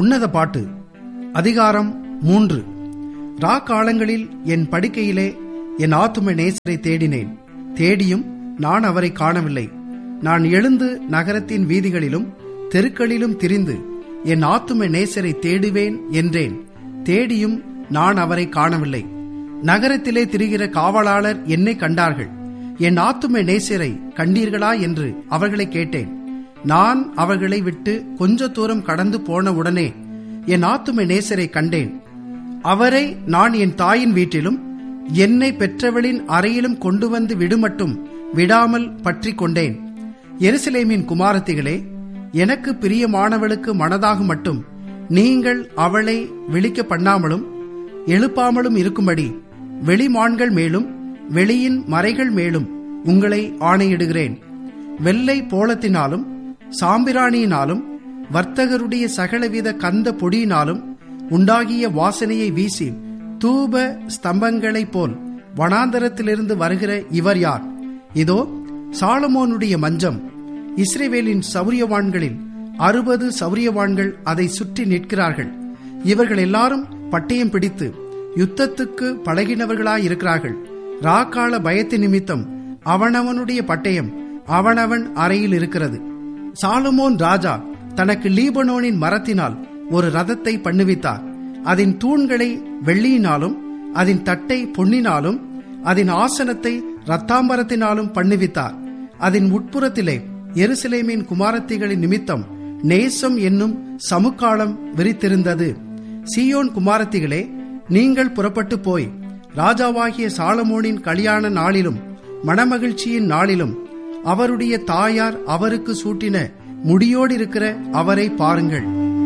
உன்னத பாட்டு அதிகாரம் மூன்று ரா காலங்களில் என் படுக்கையிலே என் ஆத்தும நேசரை தேடினேன் தேடியும் நான் அவரை காணவில்லை நான் எழுந்து நகரத்தின் வீதிகளிலும் தெருக்களிலும் திரிந்து என் ஆத்தும நேசரை தேடுவேன் என்றேன் தேடியும் நான் அவரை காணவில்லை நகரத்திலே திரிகிற காவலாளர் என்னை கண்டார்கள் என் ஆத்தும நேசரை கண்டீர்களா என்று அவர்களை கேட்டேன் நான் அவர்களை விட்டு கொஞ்ச தூரம் கடந்து போன உடனே என் ஆத்தும நேசரை கண்டேன் அவரை நான் என் தாயின் வீட்டிலும் என்னை பெற்றவளின் அறையிலும் கொண்டு வந்து விடுமட்டும் விடாமல் பற்றி கொண்டேன் எருசலேமின் குமாரத்திகளே எனக்கு பிரியமானவளுக்கு மனதாக மட்டும் நீங்கள் அவளை விழிக்க பண்ணாமலும் எழுப்பாமலும் இருக்கும்படி வெளிமான்கள் மேலும் வெளியின் மறைகள் மேலும் உங்களை ஆணையிடுகிறேன் வெள்ளை போலத்தினாலும் சாம்பிராணியினாலும் வர்த்தகருடைய சகலவித கந்த பொடியினாலும் உண்டாகிய வாசனையை வீசி தூப ஸ்தம்பங்களைப் போல் வனாந்தரத்திலிருந்து வருகிற இவர் யார் இதோ சாலமோனுடைய மஞ்சம் இஸ்ரேவேலின் சௌரியவான்களில் அறுபது சௌரியவான்கள் அதை சுற்றி நிற்கிறார்கள் இவர்கள் எல்லாரும் பட்டயம் பிடித்து யுத்தத்துக்கு பழகினவர்களாயிருக்கிறார்கள் ராக்கால பயத்து நிமித்தம் அவனவனுடைய பட்டயம் அவனவன் அறையில் இருக்கிறது சாலமோன் ராஜா தனக்கு லீபனோனின் மரத்தினால் ஒரு ரதத்தை பண்ணுவித்தார் அதன் தூண்களை வெள்ளியினாலும் அதன் தட்டை பொன்னினாலும் அதன் ஆசனத்தை ரத்தாம்பரத்தினாலும் பண்ணுவித்தார் அதன் உட்புறத்திலே எருசலேமின் குமாரத்திகளின் நிமித்தம் நேசம் என்னும் சமுக்காலம் விரித்திருந்தது சியோன் குமாரத்திகளே நீங்கள் புறப்பட்டு போய் ராஜாவாகிய சாலமோனின் கல்யாண நாளிலும் மணமகிழ்ச்சியின் நாளிலும் அவருடைய தாயார் அவருக்கு சூட்டின முடியோடு இருக்கிற அவரை பாருங்கள்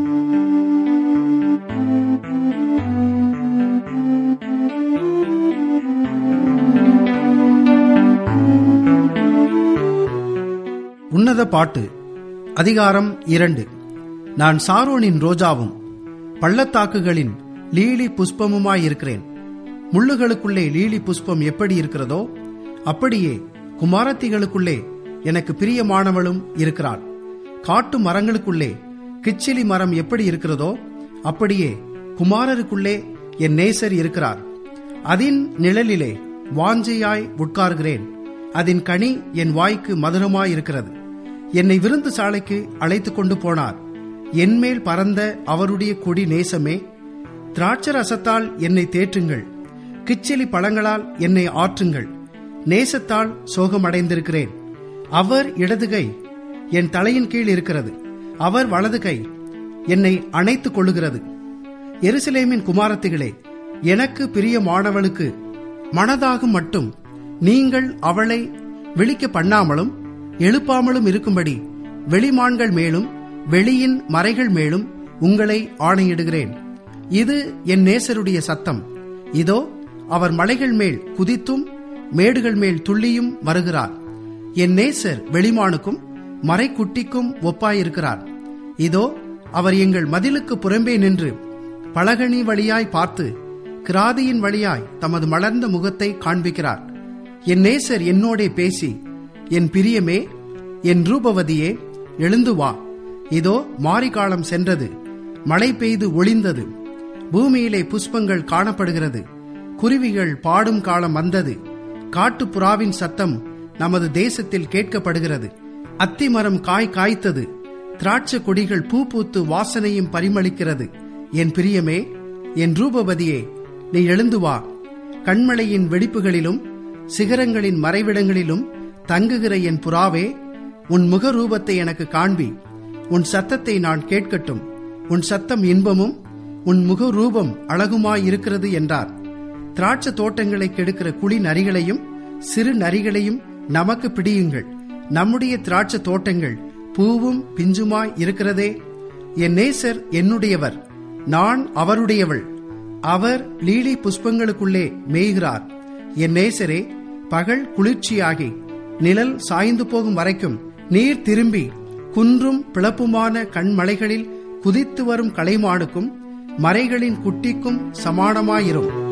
உன்னத பாட்டு அதிகாரம் இரண்டு நான் சாரோனின் ரோஜாவும் பள்ளத்தாக்குகளின் லீலி புஷ்பமுமாயிருக்கிறேன் முள்ளுகளுக்குள்ளே லீலி புஷ்பம் எப்படி இருக்கிறதோ அப்படியே குமாரத்திகளுக்குள்ளே எனக்கு பிரியமானவளும் இருக்கிறாள் காட்டு மரங்களுக்குள்ளே கிச்சிலி மரம் எப்படி இருக்கிறதோ அப்படியே குமாரருக்குள்ளே என் நேசர் இருக்கிறார் அதின் நிழலிலே வாஞ்சையாய் உட்கார்கிறேன் அதன் கனி என் வாய்க்கு மதுரமாயிருக்கிறது என்னை விருந்து சாலைக்கு அழைத்து கொண்டு போனார் என்மேல் பறந்த அவருடைய கொடி நேசமே திராட்சரசத்தால் என்னை தேற்றுங்கள் கிச்சிலி பழங்களால் என்னை ஆற்றுங்கள் நேசத்தால் சோகமடைந்திருக்கிறேன் அவர் இடதுகை என் தலையின் கீழ் இருக்கிறது அவர் வலது கை என்னை அணைத்துக் கொள்ளுகிறது எருசலேமின் குமாரத்திகளே எனக்கு பிரியமானவளுக்கு மனதாகும் மட்டும் நீங்கள் அவளை விழிக்க பண்ணாமலும் எழுப்பாமலும் இருக்கும்படி வெளிமான்கள் மேலும் வெளியின் மறைகள் மேலும் உங்களை ஆணையிடுகிறேன் இது என் நேசருடைய சத்தம் இதோ அவர் மலைகள் மேல் குதித்தும் மேடுகள் மேல் துள்ளியும் வருகிறார் என் நேசர் வெளிமானுக்கும் மறைக்குட்டிக்கும் ஒப்பாயிருக்கிறார் இதோ அவர் எங்கள் மதிலுக்கு புறம்பே நின்று பலகனி வழியாய் பார்த்து கிராதியின் வழியாய் தமது மலர்ந்த முகத்தை காண்பிக்கிறார் என் நேசர் என்னோடே பேசி என் பிரியமே என் ரூபவதியே எழுந்து வா இதோ மாரிகாலம் சென்றது மழை பெய்து ஒளிந்தது பூமியிலே புஷ்பங்கள் காணப்படுகிறது குருவிகள் பாடும் காலம் வந்தது காட்டுப்புறாவின் சத்தம் நமது தேசத்தில் கேட்கப்படுகிறது அத்திமரம் காய் காய்த்தது திராட்சை கொடிகள் பூ பூத்து வாசனையும் பரிமளிக்கிறது என் பிரியமே என் ரூபவதியே நீ எழுந்து வா கண்மலையின் வெடிப்புகளிலும் சிகரங்களின் மறைவிடங்களிலும் தங்குகிற என் புறாவே உன் முக ரூபத்தை எனக்கு காண்பி உன் சத்தத்தை நான் கேட்கட்டும் உன் சத்தம் இன்பமும் உன் முக ரூபம் அழகுமாயிருக்கிறது என்றார் திராட்சை தோட்டங்களை கெடுக்கிற குழி நரிகளையும் சிறு நரிகளையும் நமக்கு பிடியுங்கள் நம்முடைய திராட்சை தோட்டங்கள் பூவும் பிஞ்சுமாய் இருக்கிறதே என் நேசர் என்னுடையவர் நான் அவருடையவள் அவர் லீலி புஷ்பங்களுக்குள்ளே மேய்கிறார் என் நேசரே பகல் குளிர்ச்சியாகி நிழல் சாய்ந்து போகும் வரைக்கும் நீர் திரும்பி குன்றும் பிளப்புமான கண்மலைகளில் குதித்து வரும் கலைமானுக்கும் மறைகளின் குட்டிக்கும் சமானமாயிரும்